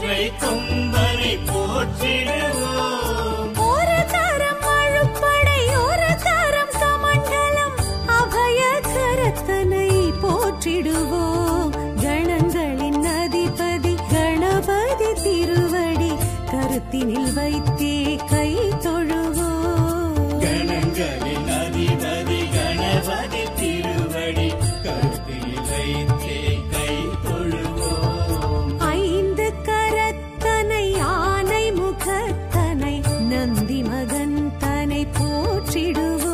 ஒற்றை கொம்பனை போற்றிடுவோம் ஒரு கரம் அழுப்படை ஒரு கரம் கமண்டலம் அபய கரத்தனை போற்றிடுவோம் கணங்களின் அதிபதி கணபதி திருவடி கருத்தினில் வைத்தே கை தொழுவோம் கணங்களின் அதிபதி கணபதி திருவடி கருத்தில் வைத்தே கை தொழுவோம் ஐந்து கரத்தனை ஆனை முகத்தனை நந்தி மகன் தனை போற்றிடுவோம்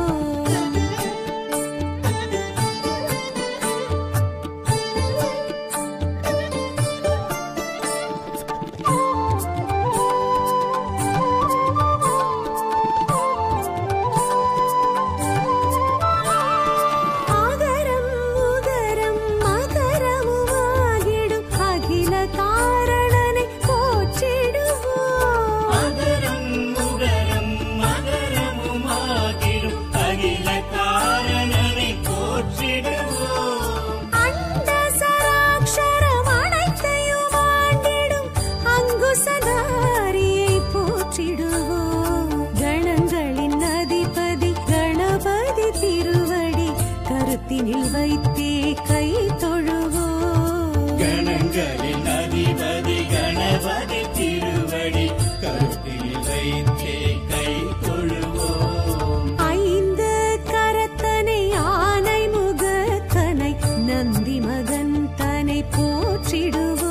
ஆகரம் உகரம் மகரமுமாகிடும் அகில காரணனை போற்றிடுவோம் அகரம் முகரம் மகரமுமாகிடும் அகில காரணனை போற்றிடுவோம் அண்ட சராட்சரம் அனைத்தையும் ஆண்டிடும் அங்குசதாரியை போற்றிடுவோம் கணங்களின் அதிபதி கணபதி திருவடி கருத்தினில் வைத்தே கை தொழுவோம் கணங்களின் அதிபதி கணபதி திருவடி கருத்தில் வைத்தே கை தொழுவோம் ஐந்து கரத்தனை ஆனை முகத்தனை நந்தி மகன் தனை போற்றிடுவோம்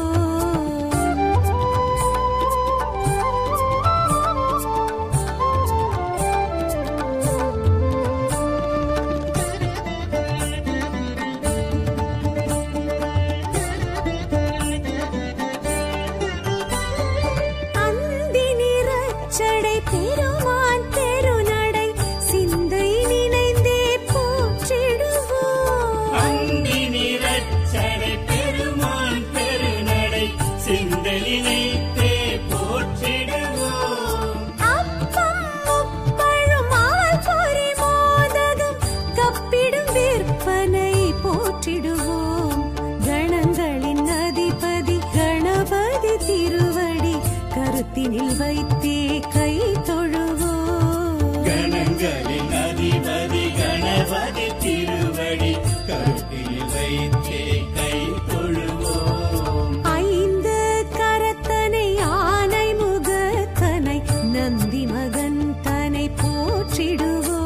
அந்தி நிறச்சடை பெருமான் பெருநடை சிந்தை நினைந்தே போற்றிடுவோம் அந்தி நிறச்சடை பெருமான் பெருநடை சிந்தலினைத்தே போற்றிடுவோம் அப்பம் முப்பழும் ஆள் பொறி மோதகம் கப்பிடும் விற்பனை போற்றிடுவோம் கணங்களின் அதிபதி கணபதி திருவடி கருத்தினில் வைத்தே கை தொழுவோம் கணங்களின் அதிபதி கணபதி திருவடி கருத்தில் வைத்தே கை தொழுவோம் ஐந்து கரத்தனை ஆனை முகத்தனை நந்தி மகன் தனை போற்றிடுவோம்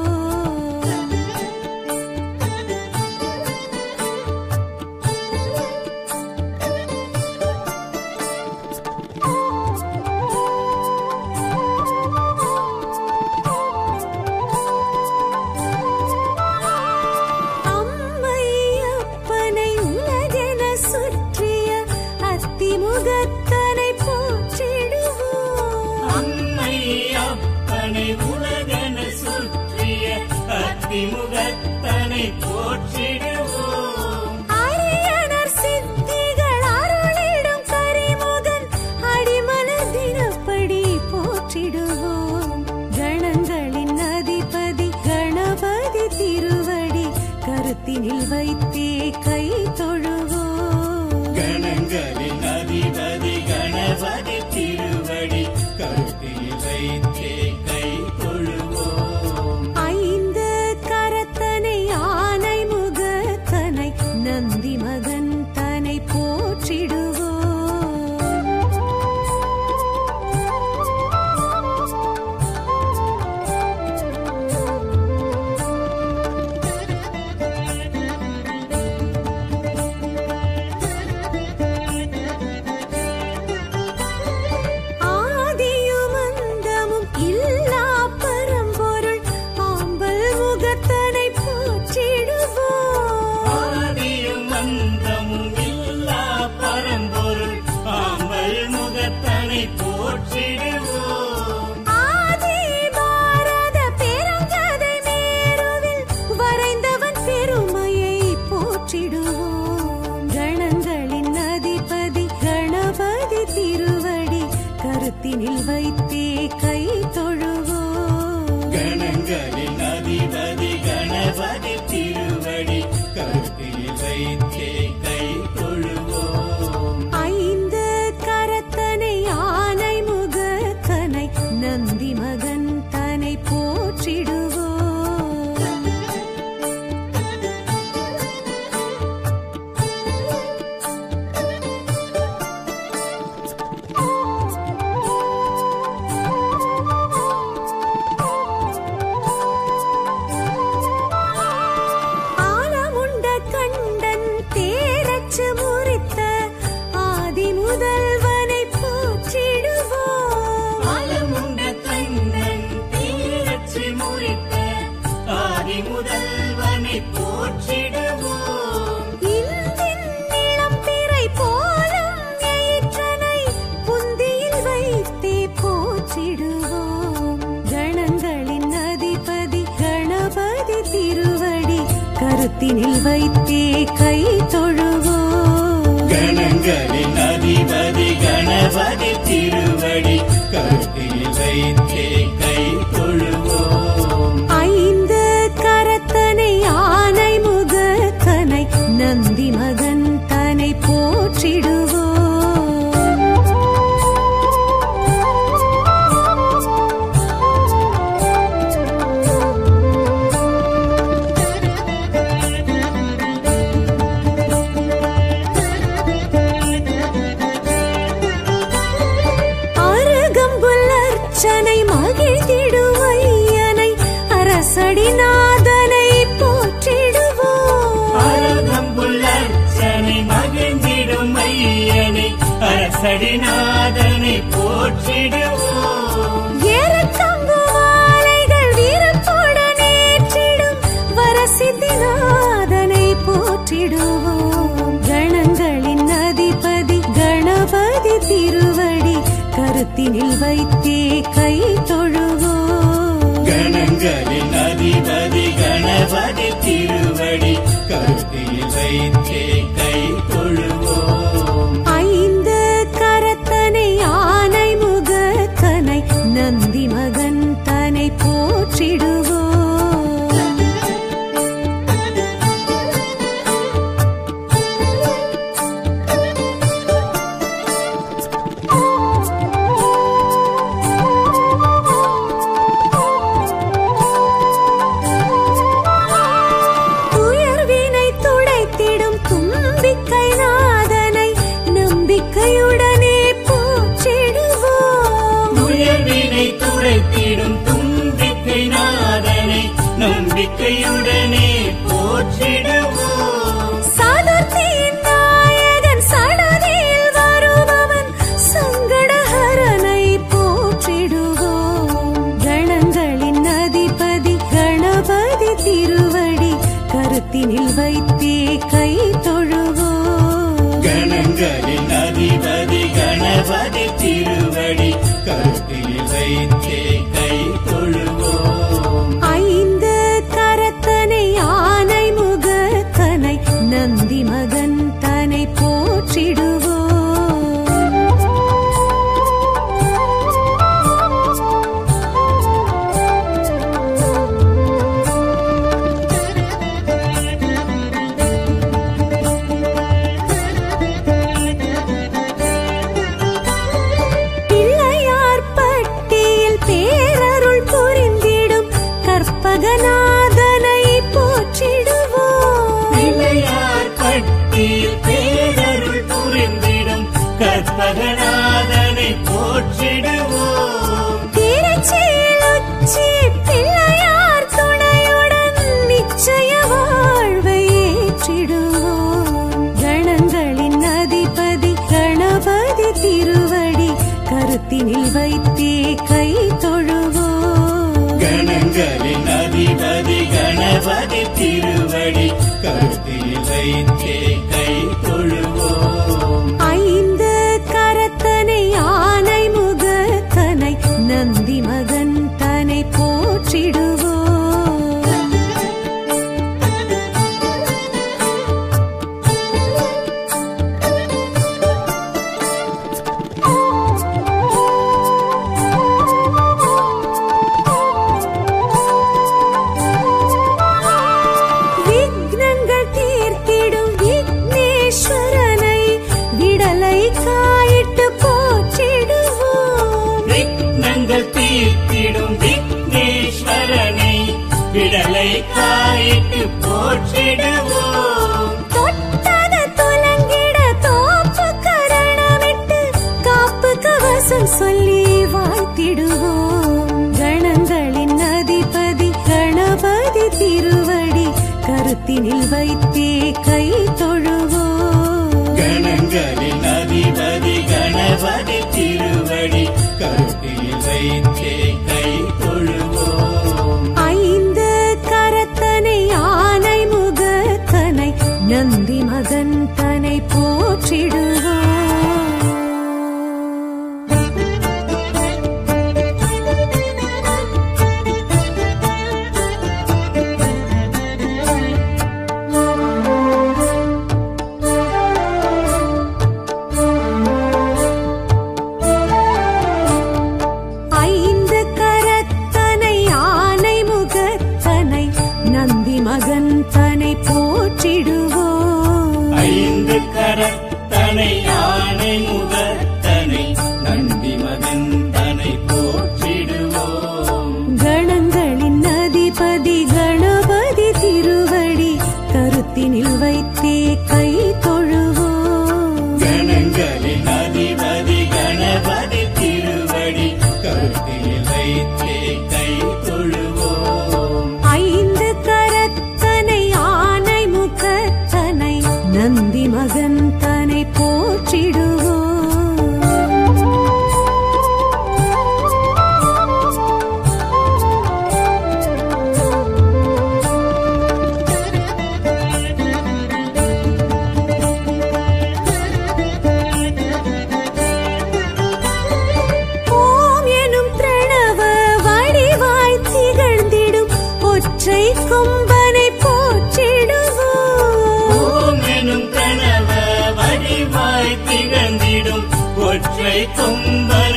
அம்மை அப்பனை உலகென சுற்றிய அத்திமுகத்தனை போற்றிடுவோம் அம்மை அப்பனை உலகன சுற்றிய அத்திமுகத்தனை போற்றிடுவோம் அரியனர் சித்திகள் அருளிடும் கரிமுகன் அடிமலர் தினப்படி போற்றிடுவோம் கணங்களின் அதிபதி கணபதி திருவடி கருத்தினில் வைத்தே கை தொழுவோம் கணங்களின் அதிபதி கணபதி திருவடி கருத்தில் வைத்தே கை தொழுவோம் ஐந்து கரத்தனை ஆனை முகத்தனை நந்தி மகன் தனை போற்றிடுவோம் ஆதியும் அந்தமும் இல்லா பரம்பொருள் ஆம்பல் முகத்தனை போற்றிடுவோம் ஆதியும் அந்தமும் இல்லா பரம்பொருள் ஆம்பல் முகத்தனை போற்றிடுவோம் ஆதி பாரத பெருங்கதை மேருவில் வரைந்தவன் பெருமையை போற்றிடுவோம் கணங்களின் அதிபதி கணபதி திருவடி கருத்தினில் வைத்தே கை தொழுவோம் கணங்களின் அதிபதி கணபதி திருவடி கருத்தில் வைத்தே கை தொழுவோம் ஐந்து கரத்தனை கருத்தினில் வைத்தே கை தொழுவோம் கணங்களின் அதிபதி கணபதி திருவடி கருத்தில் வைத்தே கை தொழுவோம் ஐந்து கரத்தனை ஆனை முகத்தனை நந்தி மகன் தனை போற்றிடுவோம் அருகம்புல்லர்ச்சனை மகிழ்ந்திடுவையனை அரசடிநாதனை போற்றிடுவோம் அருகம்புல்லர்ச்சனை மகிழ்ந்திடும் ஐயனை அரசடிநாதனை போற்றிடுவோம் ஏறத்தம்பு மாலைகள் வீரத்துடன் ஏற்றிடும் வரசித்திநாதனை போற்றிடுவோம் கணங்களின் அதிபதி கணபதி திருவடி கருத்தினில் வைத்தே கை தொழுவோம் கணங்களின் அதிபதி கணபதி திருவடி கருத்தில் வைத்தே கை தொழுவோம் ஐந்து கரத்தனை ஆனை முகத்தனை நந்தி மகன் தனை போற்றிடுவோம் துயர்வினை துடைத்திடும் தும்பிக்கை நாதனை நம்பிக்கையுடனே போற்றிடுவோம் உயர்வினை துடைத்திடும் தும்பிக்கை நாதனை நம்பிக்கையுடனே போற்றிடுவோம் சாதுர்த்தியின் நாயகன் சடதியில் வருபவன் சங்கடஹரனை போற்றிடுவோம் கணங்களின் அதிபதி கணபதி திருவடி கருத்தினில் வைத்தே கை தொழுவோம் கணங்களின் அதிபதி கணபதி திருவடி கருத்தில் வைத்தே கை தொழுவோம் ஐந்து கரத்தனை ஆனை முகத்தனை நந்தி மகன் தனை போற்றிடுவோம் பிள்ளையார் பட்டியில் பேரருள் புரிந்திடும் கற்பகநாதனை போற்றிடுவோம் பிள்ளையார் பட்டியில் பேரருள் புரிந்திடும் கற்பகநாதனை போற்றிடுவோம் திருச்சியில் உச்சி பிள்ளையார் துணையுடன் நிச்சய வாழ்வை ஏற்றிடுவோம் கணங்களின் அதிபதி கணபதி திருவடி கருத்தினில் வைத்தே கை தொழுவோம் கணங்களின் அதிபதி கணபதி திருவடி கருத்தில் வைத்தே கை தொழுவோம் ஐந்து கரத்தனை ஆனை முகத்தனை நந்தி மகன் தனை போற்றிடுவோம் விக்னங்கள் தீர்த்திடும் விக்னேஸ்வரனை விடலை காயிட்டு போற்றிடுவோம் விக்னங்கள் தீர்த்திடும் விக்னேஸ்வரனை விடலை காயிட்டு போற்றிடுவோம் தொட்டது துலங்கிட தோப்பு கரணமிட்டு காப்பு கவசம் சொல்லி வாழ்த்திடுவோம் கணங்களின் அதிபதி கணபதி திருவடி கருத்தினில் வைத்தே கை தொழுவோம் கணங்களின் அதிபதி கணபதி திருவடி கருத்தில் வைத்தே கை தொழுவோம் ஐந்து கரத்தனை ஆனை முகத்தனை நந்தி மகன் தனை போற்றிடுவோம்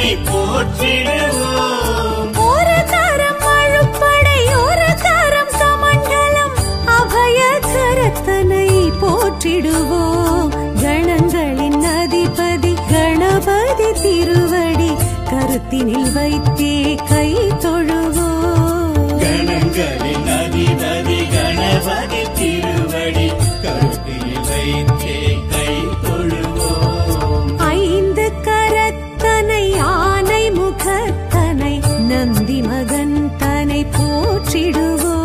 கணபதிக்காரணனை போற்றிடுவோம் ஒரு கரம் அழுப்படை ஒரு கரம் சமண்டலம் அபய கரத்தனை போற்றிடுவோம் கணங்களின் அதிபதி கணபதி திருவடி கருத்தினில் வைத்தே கை தொழுவோம் கணங்களின் அதிபதி கணபதி திருவடி கருத்தில் வைத்தே கை தொழுவோம் ஐந்து கரத்தனை ஆனை முகத்தனை நந்தி மகன் தனை போற்றிடுவோம்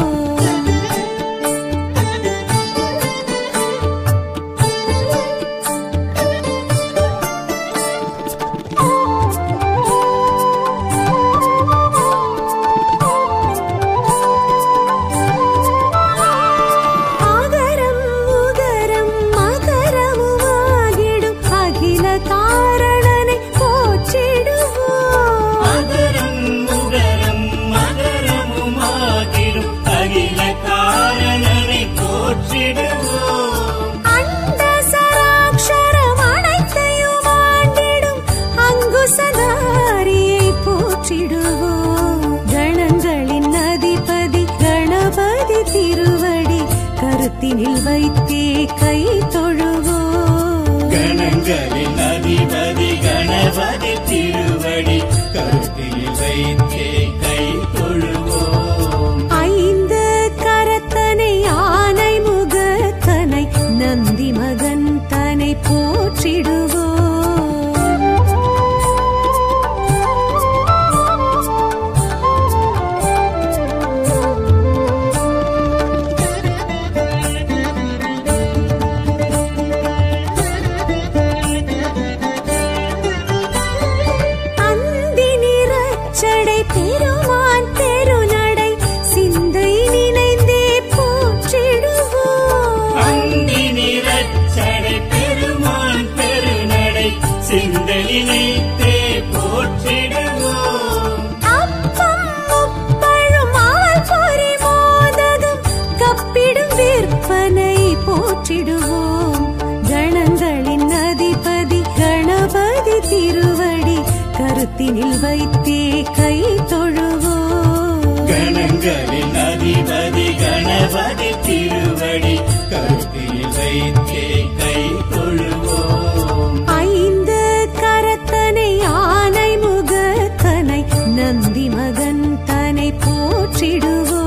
ஆகரம் உகரம் மகரமுமாகிடும் அகில காரணனை போற்றிடுவோம் மகரம் முகரம் மகரமுமாகிடும் அகில காரணனை போற்றிடுவோம் அண்ட சராட்சரம் அனைத்தையும் ஆண்டிடும் அங்குசதாரியை போற்றிடுவோம் கணங்களின் அதிபதி கணபதி திருவடி கருத்தினில் வைத்தே கை தொழுவோம் கணங்களின் அதிபதி கணபதி திருவடி கருத்தில் வைத்தே கை தொழுவோம் ஐந்து கரத்தனை ஆனை முகத்தனை நந்தி மகன் தனை போற்றிடுவோம் அந்தி நிறச்சடை பெருமான் பெருநடை சிந்தை நினைந்தே போற்றிடுவோம் அந்தி நிறச்சடை பெருமான் பெருநடை சிந்தலினைத்தே போற்றிடுவோம் அப்பம் முப்பழும் ஆள் பொறி மோதகம் கப்பிடும் விற்பனை போற்றிடுவோம் கணங்களின் அதிபதி கணபதி திருவடி கருத்தினில் வைத்தே கை தொழுவோம் கணங்களின் அதிபதி கணபதி திருவடி கருத்தில் வைத்தே கை தொழுவோம் ஐந்து கரத்தனை ஆனை முகத்தனை நந்தி மகன் தனை போற்றிடுவோம்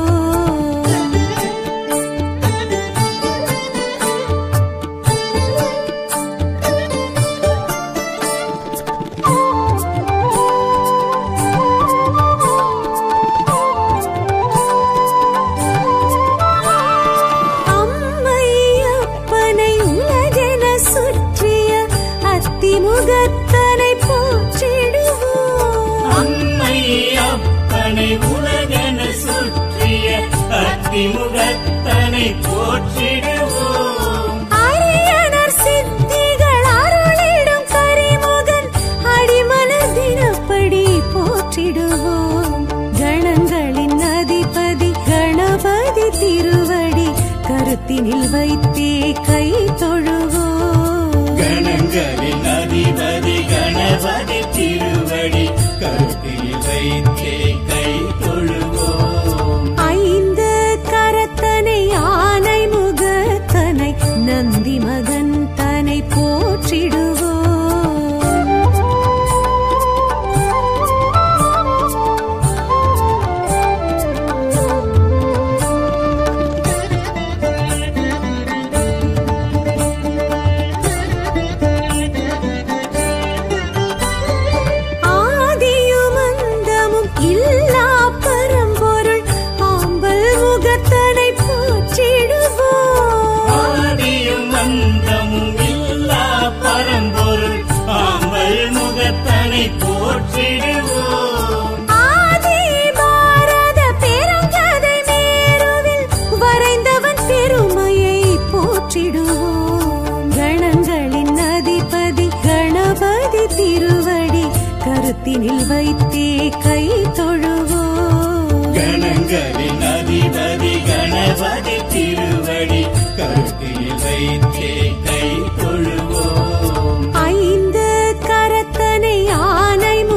அம்மையப்பனை உலகென சுற்றிய அத்திமுகத்தனை போற்றிடுவோம் அம்மை அப்பனை உலகன சுற்றிய அத்திமுகத்தனை போற்றிடுவோம் அரியணர் சித்திகள் அருளிடும் கரிமுகன் அடிமலர் தினப்படி போற்றிடுவோம் கணங்களின் அதிபதி கணபதி திருவடி கருத்தினில் வைத்தே கை தொழுவோம் கணங்களின் அதிபதி கணபதி திருவடி கருத்தில் வைத்தே கை தொழுவோம் ஐந்து கரத்தனை ஆனை முகத்தனை நந்தி மகன் தனை போற்றிடுவோம் ஆதியும் அந்தமும் இல்லா பரம்பொருள் ஆம்பல் முகத்தனை போற்றிடுவோம் ஆதியும் அந்தமும் இல்லா பரம்பொருள் ஆம்பல் முகத்தனை போற்றிடுவோம் ஆதி பாரத பெருங்கதை மேருவில் வரைந்தவன் பெருமையை போற்றிடுவோம் கணங்களின் அதிபதி கணபதி திருவடி கருத்தினில் வைத்தே கை தொழுவோம் கணங்களின் அதிபதி கணபதி திருவடி கருத்தில் வைத்தே கை தொழுவோம் ஐந்து கரத்தனை ஆனை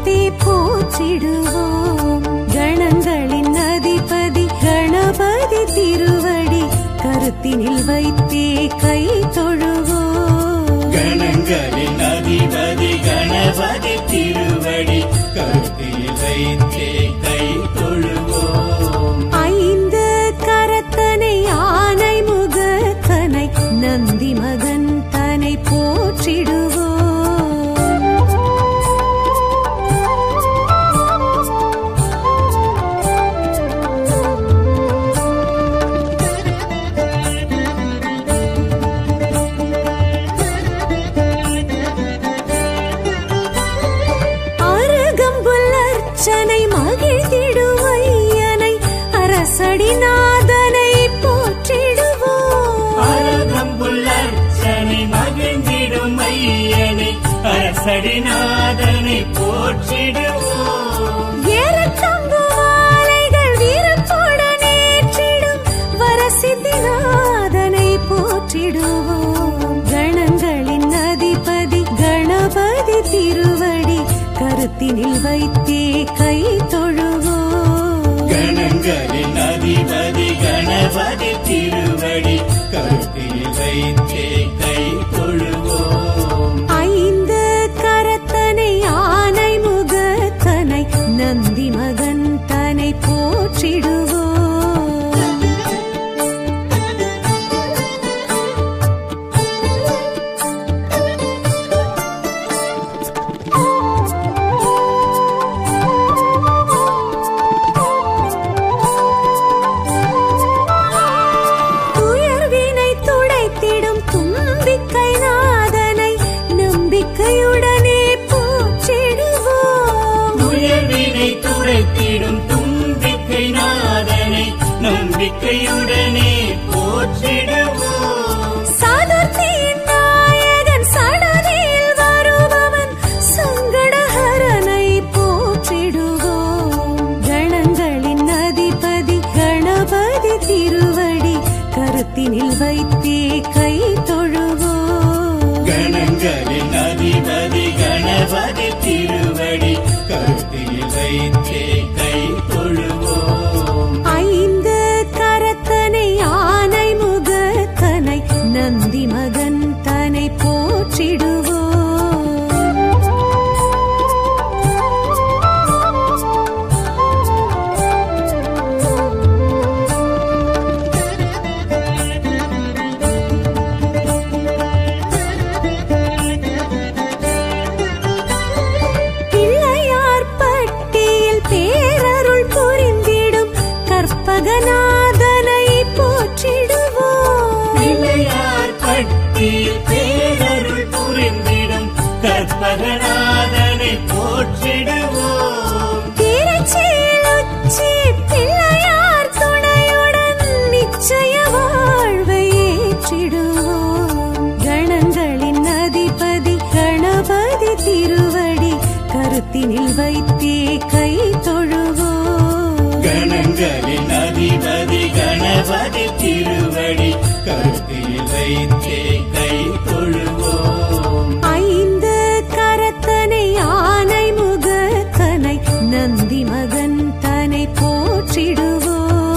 வைத்தே போற்றிடுவோம் கணங்களின் அதிபதி கணபதி திருவடி கருத்தினில் வைத்தே கை தொழுவோம் கணங்களின் அதிபதி கணபதி திருவடி கருத்தில் வைத்தே கை தொழுவோம் ஐந்து கரத்தனை ஆனை முகத்தனை நந்தி மகன் தனை போற்றிடுவோம் அருகம்புல் அர்ச்சனை மகிழ்ந்திடுவையனை அரசடிநாதனை போற்றிடுவோம் அருகம்புல்லர்ச்சனை மகிழ்ந்திடும் ஐயனை அரசடிநாதனை போற்றிடுவோம் ஏறத்தம்பு மாலைகள் வீரத்துடன் ஏற்றிடும் வரசித்திநாதனை போற்றிடுவோம் கணங்களின் அதிபதி கணபதி திருவடி கருத்தினில் வைத்தே கை தொழுவோம் கணங்களின் அதிபதி கணபதி திருவடி கருத்தில் வைத்தே கை தொழுவோம் ஐந்து கரத்தனை ஆனை முகத்தனை நந்தி மகன் தனை போற்றிடுவோம் துயர்வினை துடைத்திடும் தும்பிக்கை நாதனை நம்பிக்கையுடனே போற்றிடுவோம் உயர்வினை துடைத்திடும் தும்பிக்கை நாதனை நம்பிக்கையுடனே போற்றிடுவோம் சாதுர்த்தியின் நாயகன் சடதியில் வருபவன் சங்கடஹரனை போற்றிடுவோம் கணங்களின் அதிபதி கணபதி திருவடி கருத்தினில் வைத்தே கை தொழுவோம் கணங்களின் அதிபதி கணபதி திருவடி கருத்தில் வைத்தே கை தொழுவோம் ஐந்து கரத்தனை ஆனை முகத்தனை நந்தி மகன் தனை போற்றிடுவோம் பிள்ளையார் பட்டியில் பேரருள் புரிந்திடும் கற்பகநாதனை போற்றிடுவோம் பிள்ளையார் பட்டியில் பேரருள் புரிந்திடும் கற்பகநாதனை போற்றிடுவோம் திருச்சியில் உச்சி பிள்ளையார் துணையுடன் நிச்சய வாழ்வை ஏற்றிடுவோம் கணங்களின் அதிபதி கணபதி திருவடி கருத்தினில் வைத்தே கை தொழுவோம் கணங்களின் அதிபதி கணபதி திருவடி கருத்தில் வைத்தே கை தொழுவோம் ஐந்து கரத்தனை ஆனை முகத்தனை நந்தி மகன் தனை போற்றிடுவோம்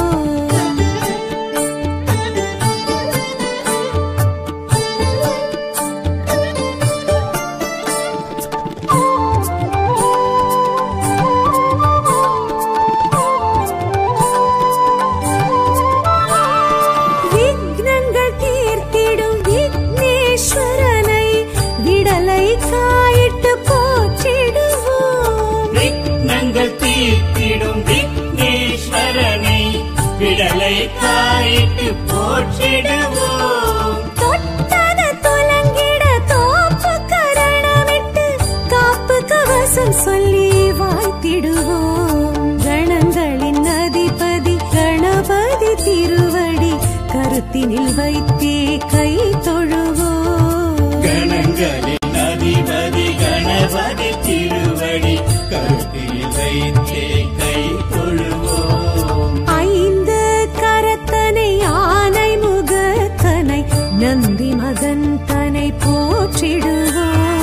விக்னங்கள் தீர்த்திடும் விக்னேஸ்வரனை விடலை காயிட்டு போற்றிடுவோம் விக்னங்கள் தீர்த்திடும் விக்னேஸ்வரனை விடலை காயிட்டு போற்றிடுவோம் தொட்டது துலங்கிட தோப்பு கரணமிட்டு காப்பு கவசம் சொல்லி வாழ்த்திடுவோம் கணங்களின் அதிபதி கணபதி திருவடி கருத்தினில் வைத்தே கை தொழுவோம் கணங்களின் அதிபதி கணபதி திருவடி கருத்தில் வைத்தே கை தொழுவோம் ஐந்து கரத்தனை ஆனை முகத்தனை நந்தி மகன் தனை போற்றிடுவோம்